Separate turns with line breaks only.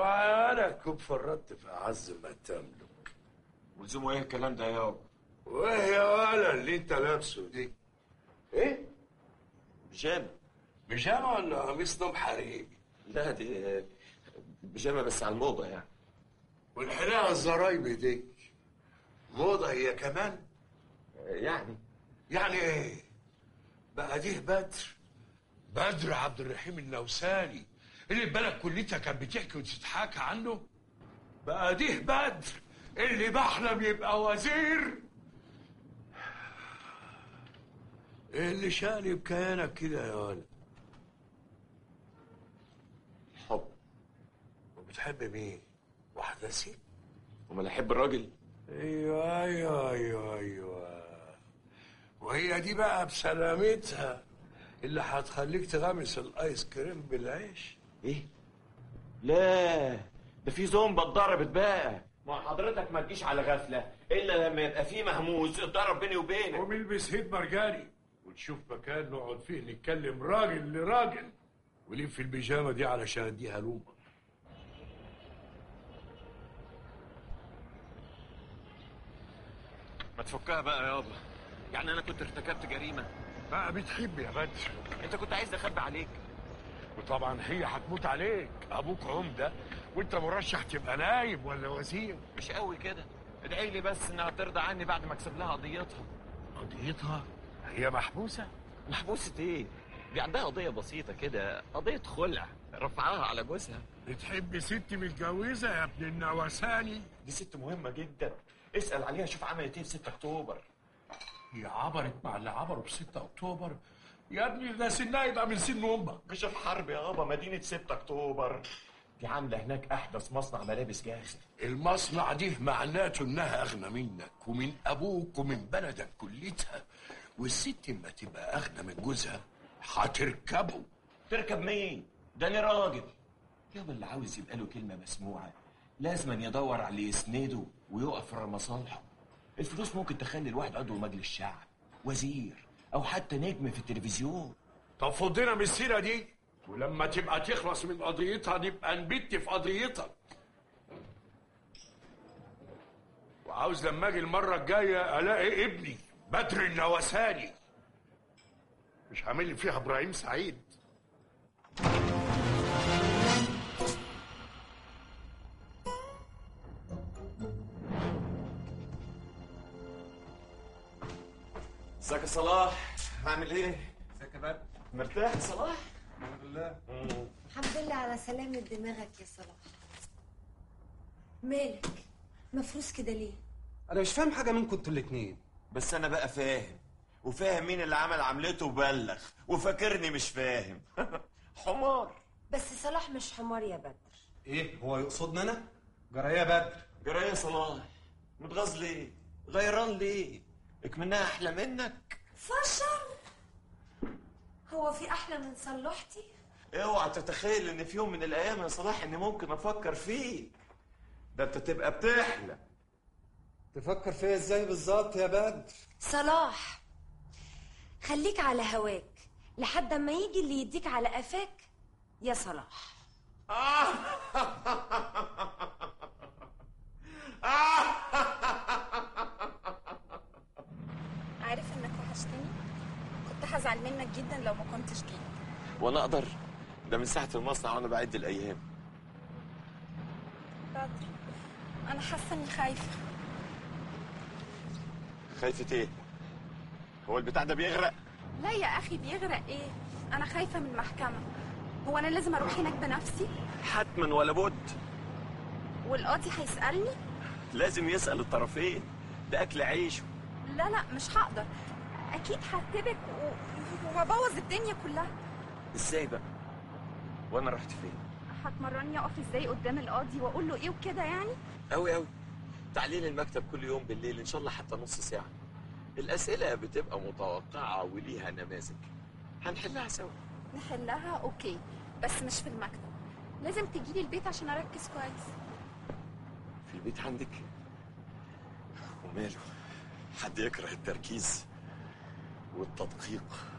اوعى انا كوب فرطت في اعز ما تملك
ولزومه ايه الكلام ده يابا
وايه يا ولا اللي انت لابسه دي ايه
بيجامه
بيجامه ولا قميص نوم حريمي
لا دي بيجامه بس على الموضه يعني
والحلاقه الزرايبي دي موضه هي كمان
يعني
يعني ايه بقى دي بدر بدر عبد الرحيم النوساني اللي البلد كلتها كانت بتحكي وتتحاكى عنه بقى دي بدر اللي بحلم يبقى وزير ايه اللي شاني بكيانك كده يا ولد
حب
وبتحب مين واحدة ست
امال احب الراجل
ايوه ايوه ايوه ايوه وهي دي بقى بسلامتها اللي هتخليك تغمس الايس كريم بالعيش
ايه لا ده في زومبا اتضربت بقى ما حضرتك ما تجيش على غفله الا لما يبقى في مهموس اتضرب بيني وبينك
ونلبس هيد مرجاني ونشوف مكان نقعد فيه نتكلم راجل لراجل وليه في البيجامه دي علشان اديها لومه
ما تفكها بقى يابا يعني انا كنت ارتكبت جريمه
بقى بتحب يا بدر
انت كنت عايز اخبي عليك
وطبعا هي هتموت عليك ابوك عمده وانت مرشح تبقى نايب ولا وزير
مش قوي كده ادعي لي بس انها ترضى عني بعد ما اكسب لها قضيتها
قضيتها هي محبوسه
محبوسة ايه؟ دي عندها قضية بسيطة كده قضية خلع رفعها على جوزها
بتحب ست متجوزه يا ابن النوساني
دي ست مهمة جدا اسأل عليها شوف عملت ايه في 6 اكتوبر
هي عبرت مع اللي عبروا ب 6 اكتوبر يا ابني ده سنها يبقى من سن امك
مش في حرب يابا مدينة 6 اكتوبر دي عاملة هناك احدث مصنع ملابس جاهزة
المصنع دي معناته انها اغنى منك ومن ابوك ومن بلدك كلتها والست اما تبقى اغنى من جوزها هتركبه
تركب مين؟ ده انا راجل يابا اللي عاوز يبقى له كلمة مسموعة لازم يدور على اللي يسنده ويقف في مصالحه الفلوس ممكن تخلي الواحد عضو مجلس شعب وزير او حتى نجم في التلفزيون
طب فضينا من السيره دي ولما تبقى تخلص من قضيتها نبقى نبت في قضيتك وعاوز لما اجي المره الجايه الاقي ابني بدر النوساني مش عامل لي فيها ابراهيم سعيد
ازيك يا صلاح عامل ايه؟
ازيك يا بدر
مرتاح يا صلاح؟
الحمد لله
الحمد لله على سلامة دماغك يا صلاح مالك مفروس كده ليه
انا مش فاهم حاجه منكم انتوا الاتنين
بس انا بقى فاهم وفاهم مين اللي عمل عملته وبلغ وفاكرني مش فاهم حمار
بس صلاح مش حمار يا بدر
ايه هو يقصدني انا جرى إيه يا بدر
جرايه صلاح متغاظ ليه؟ غيران ليه؟ اكمنها احلى منك
فشل هو في احلى من صلحتي
اوعى تتخيل ان في يوم من الايام يا صلاح اني ممكن افكر فيك ده انت تبقى بتحلم
تفكر فيا ازاي بالظبط يا بدر
صلاح خليك على هواك لحد ما يجي اللي يديك على قفاك يا صلاح
عارف انك وحشتني كنت هزعل منك جدا لو ما كنتش جيت
وانا اقدر ده من ساعه المصنع وانا بعد الايام
بدر انا حاسه اني خايفه
خايفه ايه هو البتاع ده بيغرق
لا يا اخي بيغرق ايه انا خايفه من المحكمه هو انا لازم اروح هناك بنفسي
حتما ولا بد
والقاضي هيسالني
لازم يسال الطرفين ده اكل عيشه
لا لا مش هقدر اكيد هرتبك و... وهبوظ الدنيا كلها
ازاي بقى وانا رحت فين
هتمرني اقف ازاي قدام القاضي واقول له ايه وكده يعني
قوي قوي تعليل المكتب كل يوم بالليل ان شاء الله حتى نص ساعه الاسئله بتبقى متوقعه وليها نماذج هنحلها سوا
نحلها اوكي بس مش في المكتب لازم تجيلي البيت عشان اركز كويس
في البيت عندك وماله حد يكره التركيز والتدقيق